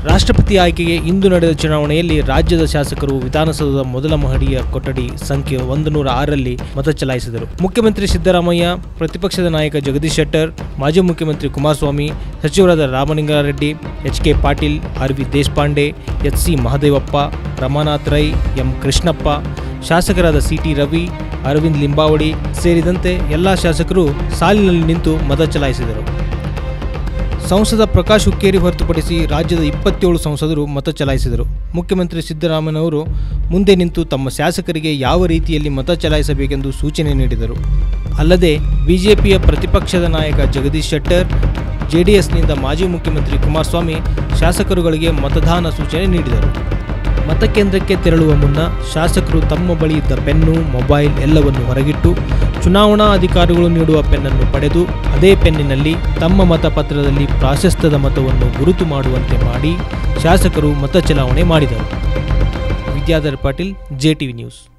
ರಾಷ್ಟ್ರಪತಿ ಆಯ್ಕೆಗೆ ಇಂದು ನಡೆದ ಚುನಾವಣೆಯಲ್ಲಿ ರಾಜ್ಯದ ಶಾಸಕರು ವಿಧಾನಸೌಧದ ಮೊದಲ ಮಹಡಿಯ ಕೊಠಡಿ ಸಂಖ್ಯೆ ಒಂದು ನೂರ ಆರರಲ್ಲಿ ಮತ ಚಲಾಯಿಸಿದರು ಮುಖ್ಯಮಂತ್ರಿ ಸಿದ್ದರಾಮಯ್ಯ ಪ್ರತಿಪಕ್ಷದ ನಾಯಕ ಜಗದೀಶ್ ಶೆಟ್ಟರ್ ಮಾಜಿ ಮುಖ್ಯಮಂತ್ರಿ ಕುಮಾರಸ್ವಾಮಿ ಸಚಿವರಾದ Ramalinga Reddy H K Patil R V Deshpande H C Mahadevappa Ramanath Rai M Krishnappa ಶಾಸಕರಾದ ಸಿ ಟಿ ರವಿ ಅರವಿಂದ್ ಲಿಂಬಾವಳಿ ಸೇರಿದಂತೆ ಎಲ್ಲ ಶಾಸಕರು ಸಾಲಿನಲ್ಲಿ ನಿಂತು ಮತ ಚಲಾಯಿಸಿದರು ಸಂಸದ ಪ್ರಕಾಶ್ ಹುಕ್ಕೇರಿ ಹೊರತುಪಡಿಸಿ ರಾಜ್ಯದ ಇಪ್ಪತ್ತೇಳು ಸಂಸದರು ಮತ ಚಲಾಯಿಸಿದರು ಮುಖ್ಯಮಂತ್ರಿ ಸಿದ್ದರಾಮಯ್ಯನವರು ಮುಂದೆ ನಿಂತು ತಮ್ಮ ಶಾಸಕರಿಗೆ ಯಾವ ರೀತಿಯಲ್ಲಿ ಮತ ಚಲಾಯಿಸಬೇಕೆಂದು ಸೂಚನೆ ನೀಡಿದರು ಅಲ್ಲದೆ ಬಿಜೆಪಿಯ ಪ್ರತಿಪಕ್ಷದ ನಾಯಕ ಜಗದೀಶ್ ಶೆಟ್ಟರ್ ಜೆಡಿಎಸ್ನಿಂದ ಮಾಜಿ ಮುಖ್ಯಮಂತ್ರಿ ಕುಮಾರಸ್ವಾಮಿ ಶಾಸಕರುಗಳಿಗೆ ಮತದಾನ ಸೂಚನೆ ನೀಡಿದರು ಮತಕೇಂದ್ರಕ್ಕೆ ತೆರಳುವ ಮುನ್ನ ಶಾಸಕರು ತಮ್ಮ ಬಳಿ ಇದ್ದ ಪೆನ್ನು ಮೊಬೈಲ್ ಎಲ್ಲವನ್ನು ಹೊರಗಿಟ್ಟು ಚುನಾವಣಾ ಅಧಿಕಾರಿಗಳು ನೀಡುವ ಪೆನ್ನನ್ನು ಪಡೆದು ಅದೇ ಪೆನ್ನಿನಲ್ಲಿ ತಮ್ಮ ಮತಪತ್ರದಲ್ಲಿ ಪ್ರಾಶಸ್ತ್ಯದ ಮತವನ್ನು ಗುರುತು ಮಾಡುವಂತೆ ಮಾಡಿ ಶಾಸಕರು ಮತ ಚಲಾವಣೆ ಮಾಡಿದರು ವಿದ್ಯಾಧರ್ ಪಾಟೀಲ್ ಜೆಟಿವಿ ನ್ಯೂಸ್